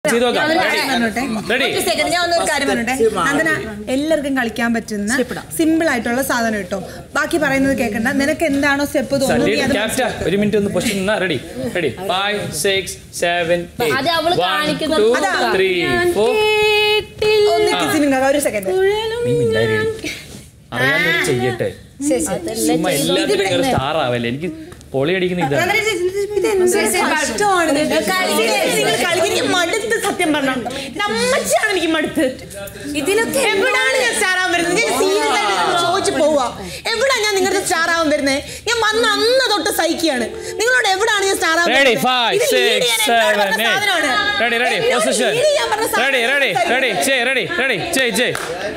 ചെയ്ത് നോക്കാം ഞാനൊരു കാര്യം പറഞ്ഞോട്ടെ? റെഡി ഒറ്റ second, ഞാൻ ഒന്നൊരു കാര്യം പറഞ്ഞോട്ടെ നന്ദന എല്ലാവർക്കും കളിക്കാൻ പറ്റുന്ന സിമ്പിൾ ആയിട്ടുള്ള സാധനം കിട്ടും ബാക്കി പറയുന്നത് കേൾക്കണ്ട നിനക്ക് എന്താണോ സ്റ്റെപ്പ് തോന്നുന്നത് നീ അത് ക്യാപ്റ്റ ഒരു മിനിറ്റ് ഒന്ന് പൊസിഷൻ നിന്നാ ready ready five six seven അത് അവള് കാണിക്കുന്നത് ടു അതാ. ത്രീ ഫോർ ഒന്ന് കിസിമിൻ ഒരു സെക്കൻഡ് നീ മിണ്ടായി അറിയാൻ ചെയ്യട്ടെ ചുമ്മാ എല്ലാത്തിനും നിങ്ങൾ സ്റ്റാർ ആവല്ലേ എനിക്ക് പൊളി അടിക്കുന്ന ഇതാണ് കഷ്ടമാണ് നിങ്ങൾ കളിക്കുന്ന എനിക്ക് മടുത്ത് സത്യം പറഞ്ഞ നമ്മച്ചാണ് എനിക്ക് മടുത്ത് ഇതിലൊക്കെ എവിടാണ് ഞാൻ സ്റ്റാർ ആവാൻ വരുന്നത് ഞാൻ സീരിയസ് ആയിട്ട് ചോദിച്ചു പോവാ എവിടാ ഞാൻ നിങ്ങളുടെ സ്റ്റാർ ആവാൻ വരുന്നത് ഞാൻ വന്ന അന്ന് തൊട്ട് സഹിക്കുകയാണ് നിങ്ങളോട് എവിടാണ് ഞാൻ സ്റ്റാർ ആവാൻ റെഡി വരുന്നത്? ഫൈവ് ഇത് lead സിക്സ് ചെയ്യാൻ എന്നോട് സെവൻ പറഞ്ഞ സാധനമാണ്. റെഡി റെഡി എന്നോട് പൊസിഷൻ lead ചെയ്യാൻ പറഞ്ഞ റെഡി റെഡി സാധനം റെഡി ചെയ് റെഡി റെഡി ചെയ് ചെയ്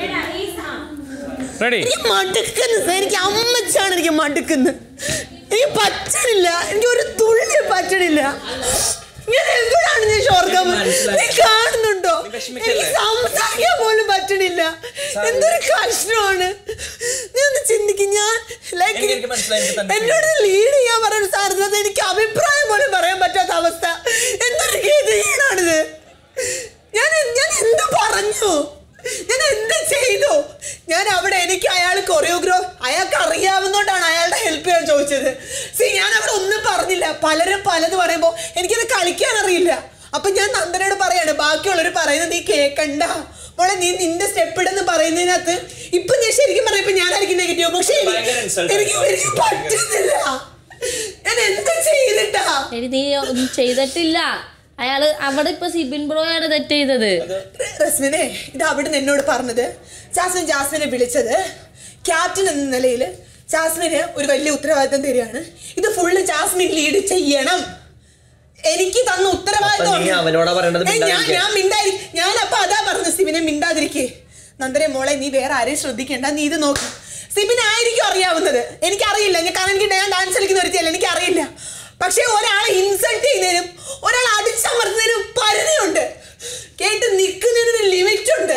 റെഡി എനിക്ക് മടുക്കുന്നു സർ. എനിക്ക് അമ്മച്ചാണ് എനിക്ക് മടുക്കുന്നത് എനിക്ക് പറ്റണില്ല എനിക്ക് ഒരു തുള്ളി പറ്റണില്ല ഞാൻ എവിടാണ് ഞാൻ ഷോർക്കാൻ നീ കാണുന്നുണ്ടോ എനിക്ക് സംസാരിക്കാൻ പോലും പറ്റണില്ല എന്തൊരു കഷ്ടമാണ് നീ ഒന്ന് ചിന്തിക്കും ഞാൻ ലൈക്ക് എന്നോട് ലീഡ് ചെയ്യാൻ പറയുന്ന സാധനത്തിൽ എനിക്ക് അഭിപ്രായം പോലും പറയാൻ പറ്റാത്ത അവസ്ഥ എന്തൊരു ഗതികേടാണിത് ഞാൻ ഞാൻ എന്ത് പറഞ്ഞു ഞാൻ എന്ത് ചെയ്തു ഞാൻ അവിടെ എനിക്ക് അയാൾ കൊറിയോഗ്രോ അയാൾക്ക് അറിയാവുന്നതുകൊണ്ടാണ് അയാളുടെ ഹെൽപ്പ് ചെയ്യാൻ ചോദിച്ചത് സി ഞാൻ അവിടെ ഒന്നും പറഞ്ഞില്ല പലരും പലത് പറയുമ്പോൾ എനിക്കത് കളിക്കാൻ അറിയില്ല അപ്പൊ ഞാൻ നന്ദനോട് പറയാണ് ബാക്കിയുള്ളവർ പറയുന്നത് നീ കേക്കണ്ട മോളെ നീ നിന്റെ സ്റ്റെപ്പ് ഇടെന്ന് പറയുന്നതിനകത്ത് ഇപ്പൊ ഞാൻ ശരിക്കും പറയുമ്പോ ഞാനായിരിക്കും നെഗറ്റീവ് പക്ഷെ എനിക്ക് എനിക്ക് എനിക്ക് പറ്റുന്നില്ല ഞാൻ എന്ത് ചെയ്തിട്ടാ എടി നീ ഒന്നും ചെയ്തിട്ടില്ല അയാള് അവിടെ ഇപ്പൊ സിബിൻ ബ്രോയാണ് തെറ്റ് ചെയ്തത് റസ്മിനെ ഇത് അവിടുന്ന് എന്നോട് പറഞ്ഞത് ജാസ്മിൻ ജാസ്മിനെ വിളിച്ചത് ക്യാപ്റ്റൻ എന്ന നിലയിൽ ജാസ്മിന് ഒരു വലിയ ഉത്തരവാദിത്തം തരികയാണ് ഇത് ഫുള്ള് ജാസ്മിൻ ലീഡ് ചെയ്യണം എനിക്ക് തന്ന ഉത്തരവാദിത്തം അപ്പൊ നീ അവനോടാ പറയേണ്ടത് ഏയ് ഞാൻ മിണ്ടാതിരിക്കാൻ. ഞാൻ മിണ്ടായി ഞാൻ അപ്പൊ അതാ പറഞ്ഞു സിബിനെ മിണ്ടാതിരിക്കേ നന്ദനെ മോളെ നീ വേറെ ആരെയും ശ്രദ്ധിക്കേണ്ട നീ ഇത് നോക്ക് സിബിനായിരിക്കും അറിയാവുന്നത് എനിക്കറിയില്ല ഞാൻ കാരണം എനിക്ക് ഞാൻ ഡാൻസ് കളിക്കുന്ന ഒരുത്തിയല്ല എനിക്കറിയില്ല പക്ഷേ ഒരാളെ ഇൻസൾട്ട് ചെയ്യുന്നതിനും ഒരാളെ അടിച്ചമർത്തുന്നതിനും പരിധിയുണ്ട് കേട്ട് നിൽക്കുന്നതിനൊരു ലിമിറ്റ് ഉണ്ട്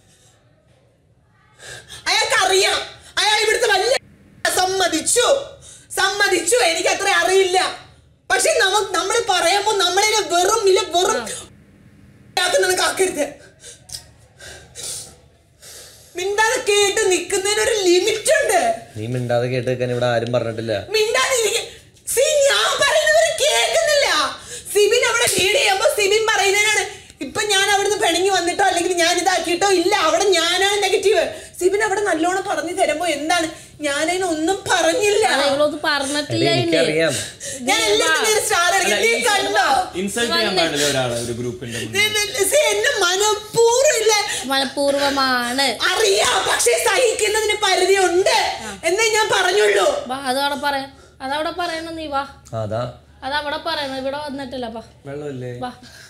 അയാൾക്ക് അറിയാം അയാൾ ഇവിടുത്തെ വലിയ സമ്മതിച്ചു സമ്മതിച്ചു എനിക്ക് അത്ര അറിയില്ല പക്ഷെ നമുക്ക് നമ്മൾ പറയുമ്പോ നമ്മളെ വെറും ഇല്ല വെറും ആക്കുന്നത് കാക്കരുത് മിണ്ടാതെ കേട്ട് നിൽക്കുന്നതിന് ഒരു ലിമിറ്റ് ഉണ്ട് നീ മിണ്ടാതെ കേട്ട് വെക്കാൻ ഇവിടെ ആരും പറഞ്ഞിട്ടില്ല മിണ്ടാതിരിക്ക സി ഞാൻ പറയുന്നവര് കേൾക്കുന്നില്ല സിബിൻ അവിടെ ലീഡ് ചെയ്യുമ്പോ സിബിൻ പറയുന്നതിനാണ് ഇപ്പൊ ഞാൻ അവിടുന്ന് പിണങ്ങി വന്നിട്ടോ അല്ലെങ്കിൽ ഞാൻ ഇതാക്കിയിട്ടോ ഇല്ല അവിടെ ഞാനാണ് നെഗറ്റീവ് സിബിൻ അവിടെ നല്ലോണം പറഞ്ഞു തരുമ്പോ എന്താണ് ഞാനതിന് ഒന്നും പറഞ്ഞില്ല നിങ്ങളൊന്നും പറഞ്ഞിട്ടില്ല എടി, ഇനി എനിക്കറിയാം ഞാൻ എല്ലാത്തിനും സ്റ്റാർ അടിക്കും നീ കണ്ടോ ഇൻസൾട്ട് ചെയ്യാൻ പാടില്ല ഒരാളെ ഒരു ഗ്രൂപ്പിന്റെ നീ- നീ- സി, എന്നെ മനഃപൂർവ്വം ഇല്ല മനഃപൂർവമാണ് അറിയാം പക്ഷെ സഹിക്കുന്നതിന് പരിധിയുണ്ട് എന്നേ ഞാൻ പറഞ്ഞുള്ളൂ വാ അതവിടെ പറയാം അതവിടെ പറയണം നീ വാ അതാ അതവിടെ പറയണം ഇവിടെ വന്നിട്ടില്ല വാ വെള്ളമില്ലേ വാ